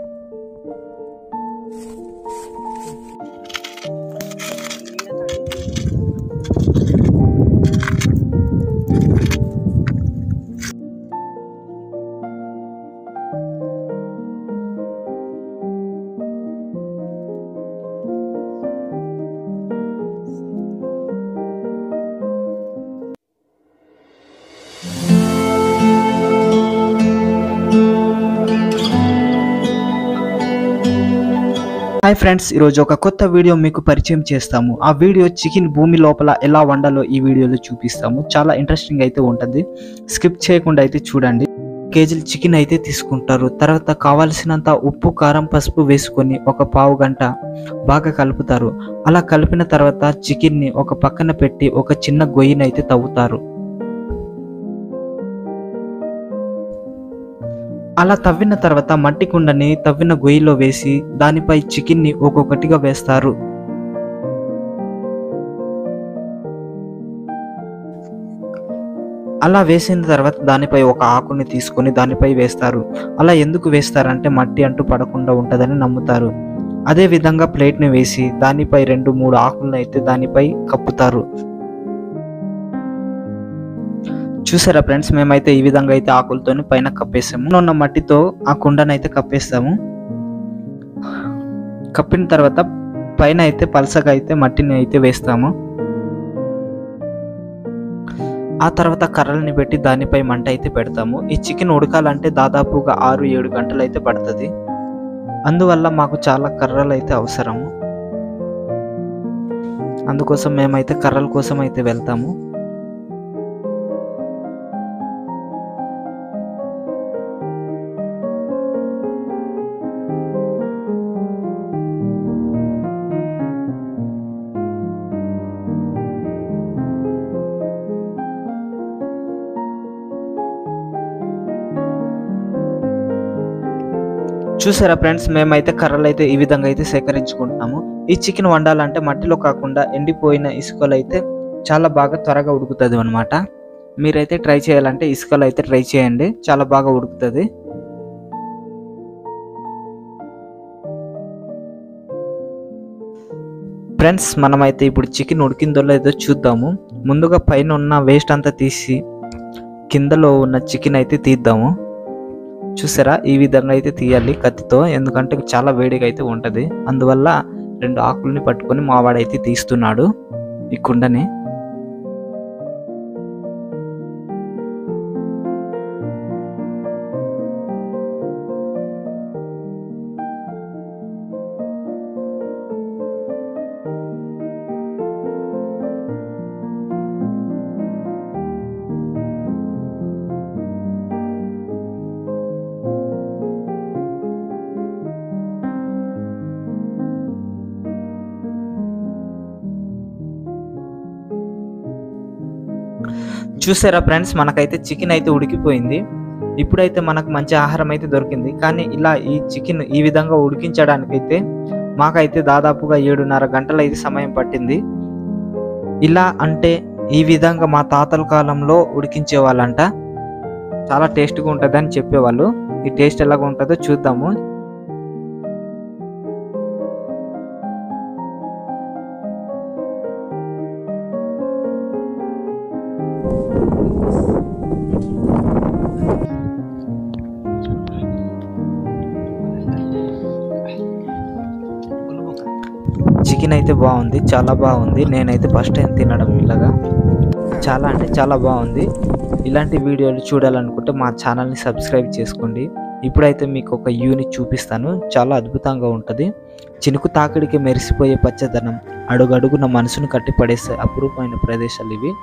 Hi friends ఈరోజు ఒక కొత్త వీడియో మీకు పరిచయం చేస్తాము ఆ వీడియో చికెన్ భూమి లోపల ఎలా వండాలో ఈ వీడియోలో చూపిస్తాము చాలా ఇంట్రెస్టింగ్ అయితే ఉంటుంది స్కిప్ చేయకుండా అయితే చూడండి కేజీలు చికెన్ అయితే తీసుకుంటారు తర్వాత కావాల్సినంత ఉప్పు కారం పసుపు వేసుకొని ఒక పావు గంట బాగా కలుపుతారు అలా కలిపిన తర్వాత చికెన్ని ఒక పక్కన పెట్టి ఒక చిన్న గొయ్యిని అయితే తవ్వుతారు అలా తవ్విన తర్వాత మట్టి కుండని తవ్విన గొయ్యిలో వేసి దానిపై చికెన్ని ఒక్కొక్కటిగా వేస్తారు అలా వేసిన తర్వాత దానిపై ఒక ఆకుని తీసుకొని దానిపై వేస్తారు అలా ఎందుకు వేస్తారంటే మట్టి అంటూ పడకుండా ఉంటుందని నమ్ముతారు అదే విధంగా ప్లేట్ని వేసి దానిపై రెండు మూడు ఆకులను అయితే దానిపై కప్పుతారు చూసారా ఫ్రెండ్స్ మేమైతే ఈ విధంగా అయితే ఆకులతోని పైన కప్పేసాము ఉన్న మట్టితో ఆ కుండను అయితే కప్పేస్తాము కప్పిన తర్వాత పైన అయితే పలసగా అయితే మట్టిని అయితే వేస్తాము ఆ తర్వాత కర్రలని పెట్టి దానిపై మంట అయితే పెడతాము ఈ చికెన్ ఉడకాలంటే దాదాపుగా ఆరు ఏడు గంటలు అయితే పడుతుంది అందువల్ల మాకు చాలా కర్రలు అయితే అవసరము అందుకోసం మేమైతే కర్రల కోసం అయితే వెళ్తాము చూసారా ఫ్రెండ్స్ మేమైతే కర్రలు అయితే ఈ విధంగా అయితే సేకరించుకుంటున్నాము ఈ చికెన్ వండాలంటే మట్టిలో కాకుండా ఎండిపోయిన ఇసుకలు అయితే చాలా బాగా త్వరగా ఉడుకుతుంది అనమాట మీరైతే ట్రై చేయాలంటే ఇసుకలో అయితే ట్రై చేయండి చాలా బాగా ఉడుకుతుంది ఫ్రెండ్స్ మనమైతే ఇప్పుడు చికెన్ ఉడికిందో లేదో చూద్దాము ముందుగా పైన ఉన్న వేస్ట్ అంతా తీసి కిందలో ఉన్న చికెన్ అయితే తీద్దాము చూసారా ఈ విధంగా అయితే తీయాలి కత్తితో ఎందుకంటే చాలా వేడిగా అయితే ఉంటుంది అందువల్ల రెండు ఆకుల్ని పట్టుకొని మావాడైతే తీస్తున్నాడు ఈ కుండని చూసారా ఫ్రెండ్స్ మనకైతే చికెన్ అయితే ఉడికిపోయింది ఇప్పుడైతే మనకు మంచి ఆహారం అయితే దొరికింది కానీ ఇలా ఈ చికెన్ ఈ విధంగా ఉడికించడానికైతే మాకైతే దాదాపుగా ఏడున్నర గంటలు అయితే సమయం పట్టింది ఇలా అంటే ఈ విధంగా మా తాతల కాలంలో ఉడికించే వాళ్ళంట చాలా టేస్ట్గా ఉంటుంది అని చెప్పేవాళ్ళు ఈ టేస్ట్ ఎలాగ ఉంటుందో చూద్దాము చికెన్ అయితే బాగుంది చాలా బాగుంది నేనైతే ఫస్ట్ టైం తినడం ఇలాగా చాలా అంటే చాలా బాగుంది ఇలాంటి వీడియోలు చూడాలనుకుంటే మా ఛానల్ని సబ్స్క్రైబ్ చేసుకోండి ఇప్పుడైతే మీకు ఒక యూని చూపిస్తాను చాలా అద్భుతంగా ఉంటుంది చినుకు తాకిడికి మెరిసిపోయే పచ్చదనం అడుగడుగున మనసును కట్టిపడేసే అపురూపమైన ప్రదేశాలు ఇవి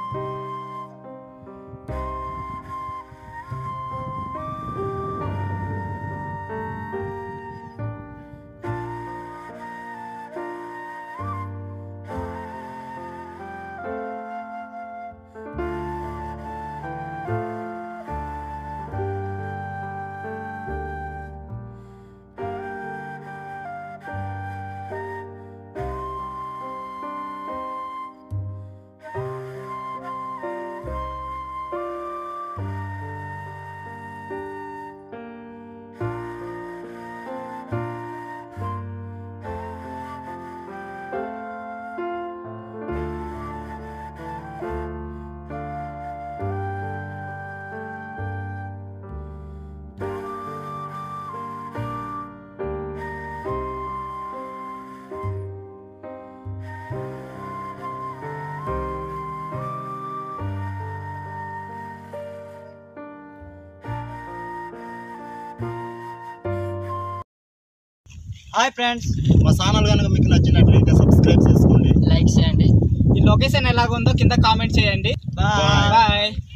హాయ్ ఫ్రెండ్స్ మా ఛానల్ కనుక మీకు నచ్చినట్లయితే సబ్స్క్రైబ్ చేసుకోండి లైక్ చేయండి ఈ లొకేషన్ ఎలాగుందో కింద కామెంట్ చేయండి Bye. బాయ్